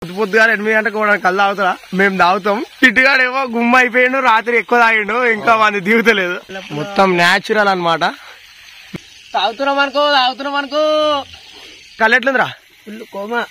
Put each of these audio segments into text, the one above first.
పొద్దు పొద్దుగా ఎనిమిది గంటలకు కూడా కళ్ళు తాగుతారా మేము తాగుతాం చిట్టుగాడేమో గుమ్మ అయిపోయిండు రాత్రి ఎక్కువ తాగిండు ఇంకా మంది దిగుతలేదు మొత్తం న్యాచురల్ అన్నమాట తాగుతున్నాం అనుకో తాగుతున్నాం అనుకో కళ్ళు ఎట్లుందిరా ఫుల్ కోమా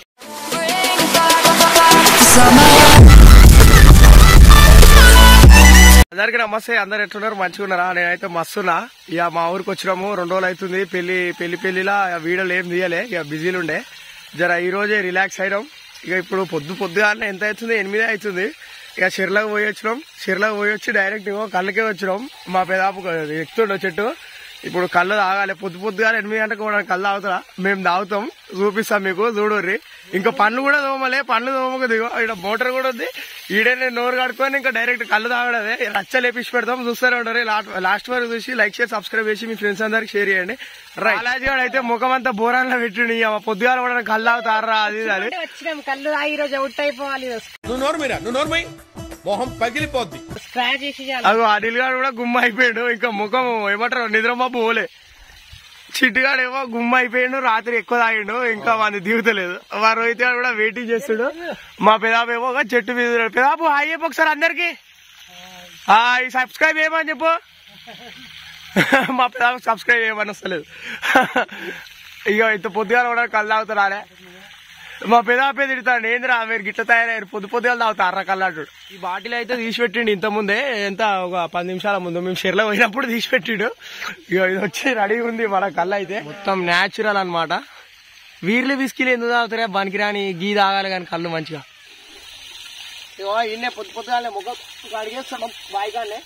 అందరికి నమస్తే అందరు ఎట్లున్నారు మంచిగా ఉన్నారా నేనైతే మస్తున్నా ఇక మా ఊరికి వచ్చినాము రెండు రోజులు అవుతుంది పెళ్లి పెళ్లి పెళ్లిలా వీడియోలు ఏం తీయలే ఇక బిజీలు ఉండే జర ఈ రోజే రిలాక్స్ అయినాం ఇక ఇప్పుడు పొద్దు పొద్దుగానే ఎంత అవుతుంది ఎనిమిదే అవుతుంది ఇక చెర్లకు పోయి వచ్చినాం చెర్లకు పోయి వచ్చి డైరెక్ట్ ఇగో కళ్ళకే వచ్చినాం మా పెదాపు ఎక్కుతుండో చెట్టు ఇప్పుడు కళ్ళు తాగాలి పొద్దు పొద్దుగా ఎనిమిది గంటలకు కూడా కళ్ళు తాగుతారా మేము తాగుతాం చూపిస్తాం మీకు చూడుర్రి ఇంకా పండ్లు కూడా తోమలే పండ్లు తోమక దిగో ఇక్కడ మోటార్ కూడా ఉంది ఈడే నేను నోరు కడుక్కొని ఇంకా డైరెక్ట్ కళ్ళు తాగడమే రచ్చ లేపించి పెడతాం చూస్తూనే ఉంటారు లాస్ట్ వరకు చూసి లైక్ చేసి సబ్స్క్రైబ్ చేసి మీ ఫ్రెండ్స్ అందరికి షేర్ చేయండి రైట్ బాలాజీ వాడు అయితే ముఖం అంతా బోరాన్లో పెట్టిండు ఇక పొద్దుగాల కూడా కళ్ళు తాగుతారా అది ఇది అని వచ్చినాం కళ్ళు తాగి ఈ రోజు అవుట్ అయిపోవాలి నువ్వు నోరుమీరా నువ్వు నోరుమై మొహం పగిలిపోద్ది స్క్రాచ్ చేసి చాలు. అగో అనిల్ గారు కూడా గుమ్మ అయిపోయాడు ఇంకా ముఖం ఏమంటారు నిద్రమబ్బు పోలే చిట్టుగాడేమో గుమ్మ అయిపోయాడు రాత్రి ఎక్కువ తాగిండు ఇంకా మంది దిగుతలేదు మా రోహిత్ గారు కూడా వెయిటింగ్ చేస్తాడు మా పెదాపు ఏమో ఒక చెట్టు మీద ఉన్నాడు. పెదాపు హాయ్ చెప్పు ఒకసారి అందరికి హాయ్ సబ్స్క్రైబ్ చేయమని చెప్పు మా పెదాపు సబ్స్క్రైబ్ చేయమని వస్తలేదు ఇక ఇంత పొద్దుగా కూడా కళ్ళు తాగుతారా మా పెదాపే తిడతాడు ఏందిరా మీరు గిట్ల తయారయ్యారు పొద్దు పొద్దుగా తాగుతారా కళ్ళాడు ఈ బాటిల్ అయితే తీసిపెట్టిండు ఇంత ముందే ఎంత ఒక పది నిమిషాల ముందు మేము షెర్లో పోయినప్పుడు తీసిపెట్టిండు ఇక ఇది వచ్చి రెడీ ఉంది మన కళ్ళు అయితే మొత్తం న్యాచురల్ అన్నమాట వీర్లు విస్కీలు ఎందుకు తాగుతారా బనికిరాని గీ తాగాలి కానీ కళ్ళు మంచిగా ఇగో ఇన్నే పొద్దు పొద్దుగానే ముఖం అడిగేస్తున్నాం బాయిగానే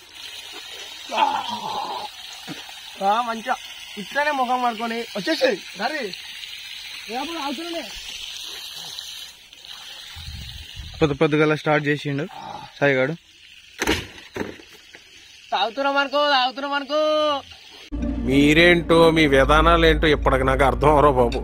మంచిగా ఇట్లనే ముఖం పడుకొని వచ్చేసి సరే అవుతున్నానే పొద్దు పొద్దుగల స్టార్ట్ చేసిండు సాయిగాడు తాగుతున్నాం అనుకో తాగుతున్నాం అనుకో మీరేంటో మీ విధానాలు ఏంటో ఇప్పటికి నాకు అర్థం అవరో బాబు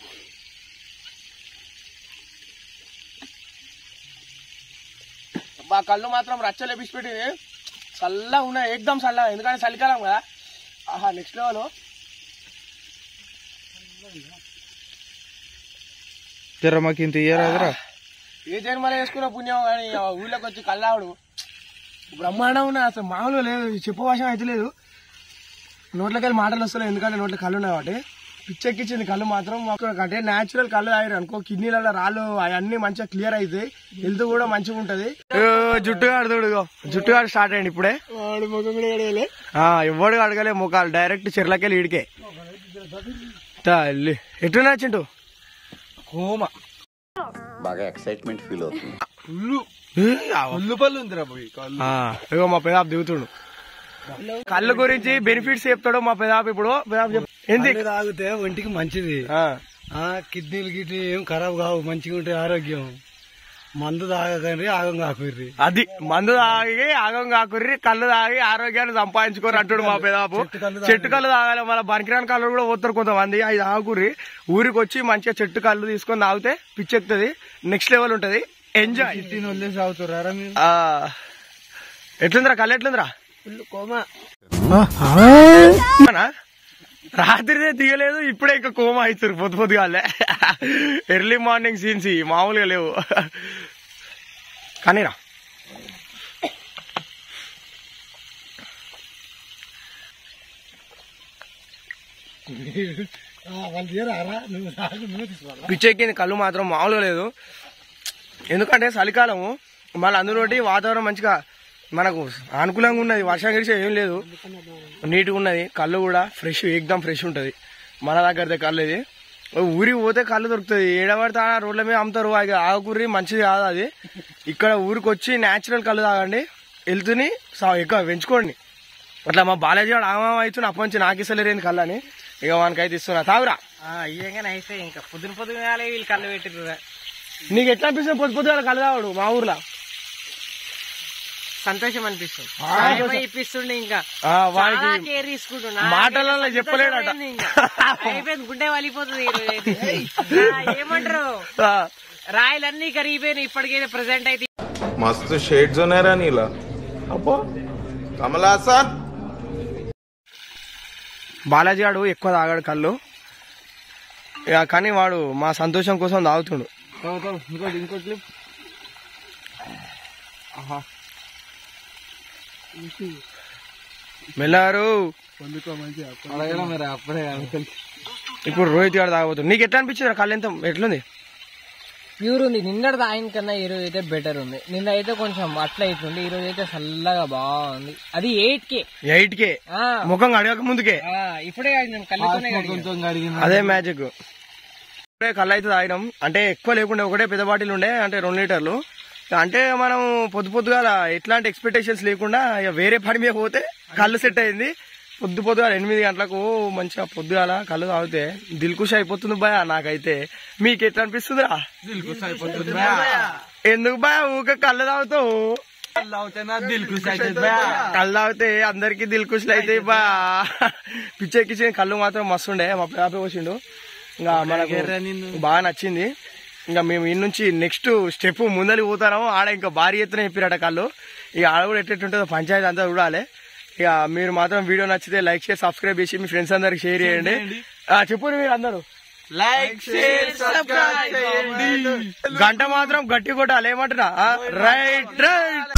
మా కళ్ళు మాత్రం రచ్చలు ఎప్పించిపెట్టింది చల్లగా ఉన్నాయి ఏకదం చల్లగా ఎందుకంటే చలికాలం కదా ఆహా నెక్స్ట్ లెవెల్ జర మాకు ఇంత ఇయ్యరాదురా ఏ జన్మలో వేసుకున్న పుణ్యం కానీ ఆ ఊళ్ళోకి వచ్చి కళ్ళావుడు బ్రహ్మాండం ఉన్నాయి అసలు మామూలుగా లేదు చెప్పవాసం అయితే లేదు నోట్లోకి వెళ్ళి మాటలు వస్తలేవు ఎందుకంటే నోట్లో కళ్ళు ఉన్నాయి కాబట్టి పిచ్చెక్కిచ్చింది కళ్ళు మాత్రం మాకు అంటే న్యాచురల్ కళ్ళు తాగారు అనుకో కిడ్నీలలో రాళ్ళు అవన్నీ మంచిగా క్లియర్ అవుతాయి హెల్త్ కూడా మంచిగా ఉంటది జుట్టు ఆడుతుడు జుట్టు ఆడు స్టార్ట్ అయ్యండి ఇప్పుడే ఎవడు అడగలే ముఖాలు డైరెక్ట్ చెర్లకెళ్ళి ఇడికే తల్లి ఎటు చింటూ కోమ బాగా ఎక్సైట్మెంట్ ఫీల్ అవుతుంది ఉల్లు పళ్ళు ఉందిరా పోయి ఆ, ఇగో మా పెదాబ్ దిగుతుండు కళ్ళు గురించి బెనిఫిట్స్ చెప్తాడు మా పెదాబ్ ఇప్పుడు పెదాబ్ చెప్పు ఏంది తాగితే ఒంటికి మంచిది ఆ, ఆ కిడ్నీలు గిడ్నీ ఏం ఖరాబ్ కావు మంచిగా ఉంటాయి ఆరోగ్యం మందు తాగకండి ఆగం కాకుర్రి అది మందు తాగి ఆగం కాకుర్రి కళ్ళు తాగి ఆరోగ్యాన్ని సంపాదించుకోరు అంటాడు మా పెదాపు చెట్టు కళ్ళు తాగాలి మన బనికిరాని కళ్ళు కూడా పోతారు కొంతమంది అది తాగుర్రి ఊరికి వచ్చి మంచిగా చెట్టు కళ్ళు తీసుకొని తాగితే పిచ్చెక్కుతుంది నెక్స్ట్ లెవెల్ ఉంటది ఎంజాయ్ కిడ్నీని వదిలేసి అవుతారా మీరు ఆ, ఎట్లుందిరా కళ్ళు ఎట్లుందిరా ఫుల్ కోమా అవునా? రాత్రిదే తీయలేదు ఇప్పుడే ఇంకా కోమా అవుతారు పొద్దు పొద్దుగాలే ఎర్లీ మార్నింగ్ సీన్స్ ఇవి మామూలుగా లేవు కానీరా వాళ్ళు తీరారా నువ్వు తాగు, నువ్వే తీసుకోవాలా పిచ్చెక్కింది కళ్ళు మాత్రం మామూలుగా లేదు ఎందుకంటే చలికాలము మళ్ళీ అందులోటి వాతావరణం మంచిగా మనకు అనుకూలంగా ఉన్నది వర్షం గిరిసే ఏం లేదు నీట్గా ఉన్నది కళ్ళు కూడా ఫ్రెష్ ఏకదం ఫ్రెష్ ఉంటుంది మన దగ్గరదే కళ్ళు ఇది ఊరికి పోతే కళ్ళు దొరుకుతుంది ఏడబడితే ఆ రోడ్ల మీద అమ్ముతారు అది ఆకుర్రి మంచిది కాదు అది ఇక్కడ ఊరికి వచ్చి న్యాచురల్ కళ్ళు తాగండి హెల్త్ని సా- ఎక్కువ పెంచుకోండి అట్లా మా బాలాజీ వాడు ఆమా అవుతున్నా అప్పటి నుంచి నాకు ఇస్తలేరేంది కళ్ళు అని ఇక వానికైతే ఇస్తున్నా తాగురా అయ్యంగానే అయిపోయి ఇంకా పొద్దున పొద్దుగాలే వీళ్ళు కళ్ళు పెట్టిర్రు నీకు ఎట్లా అనిపిస్తుంది పొద్దు పొద్దుగా కళ్ళు తాగుడు మా ఊర్లో సంతోషం అనిపిస్తుంది సాయమై ఇప్పిస్తుండే ఇంకా ఆ, వాడికి చాలా కేర్ తీసుకుంటున్నా మాటలలో చెప్పలేడట. అయిపోయింది గుండె వలిపోతుంది ఈ రోజు అయితే. ఆ, ఏమంటారు ఆ, రాయలన్నీ కరిగిపోయినాయి ఇప్పటికైతే ప్రెసెంట్ అయితే మస్తు షేడ్స్ ఉన్నారా నీలా అబ్బో కమలాసన్ బాలాజీ వాడు ఎక్కువ తాగాడు కళ్ళు ఇక కానీ వాడు మా సంతోషం కోసం తాగుతుండు ఇంకోటి ఇంకోటి clip. మెల్లారు అలాగేనా మరి అప్పుడే అంకుల్ ఇప్పుడు రోహిత్ గారు తాగబోతుంది నీకు ఎట్లా అనిపించింది కళ్ళు ఎంత ఎట్లుంది ప్యూర్ ఉంది నిన్నటి ఆయన కన్నా ఈ రోజు అయితే బెటర్ ఉంది నిన్న అయితే కొంచెం అట్లా అవుతుంది ఈ రోజు అయితే చల్లగా బాగుంది అది ఎయిట్ కే ఎయిట్ కే ముఖం అడగక ముందుకే ఇప్పుడే కాదు నేను కళ్ళతోనే కడిగాను. కొంచెం కడిగిన అదే మ్యాజిక్ ఇప్పుడే కళ్ళు అయితే తాగినాం అంటే ఎక్కువ లేకుండా ఒకటే పెద్ద బాటిల్ ఉండే అంటే రెండు లీటర్లు అంటే మనం పొద్దు పొద్దుగా ఎట్లాంటి ఎక్స్పెక్టేషన్స్ లేకుండా ఇక వేరే పని మీద పోతే కళ్ళు సెట్ అయింది పొద్దు పొద్దుగా ఎనిమిది గంటలకు మంచిగా పొద్దుగాల కళ్ళు తాగితే దిల్కుష్ అయిపోతుంది భయ నాకైతే మీకు ఎట్లా అనిపిస్తుందిరా ఎందుకు భయ ఊక కళ్ళు తాగుతావు కళ్ళు తాగితే అందరికి దిల్కుష్లు అయితే బా పిచ్చెక్కిచ్చిన కళ్ళు మాత్రం మస్తు ఉండే మా పేప పోసిండు ఇంకా మనకు బాగా నచ్చింది ఇంకా మేము ఇన్ని నుంచి నెక్స్ట్ స్టెప్ ముందలి పోతాము ఆడ ఇంకా భారీ ఎత్తున చెప్పిరట కళ్ళు ఇక ఆడ కూడా ఎట్టుంటుందో పంచాయతీ అంతా చూడాలి ఇక మీరు మాత్రం వీడియో నచ్చితే లైక్ చేసి సబ్స్క్రైబ్ చేసి మీ ఫ్రెండ్స్ అందరికి షేర్ చేయండి ఆ, చెప్పండి మీరు అందరూ లైక్ షేర్ సబ్స్క్రైబ్ చేయండి గంట మాత్రం గట్టి కొట్టాలి ఏమంటారా రైట్ రైట్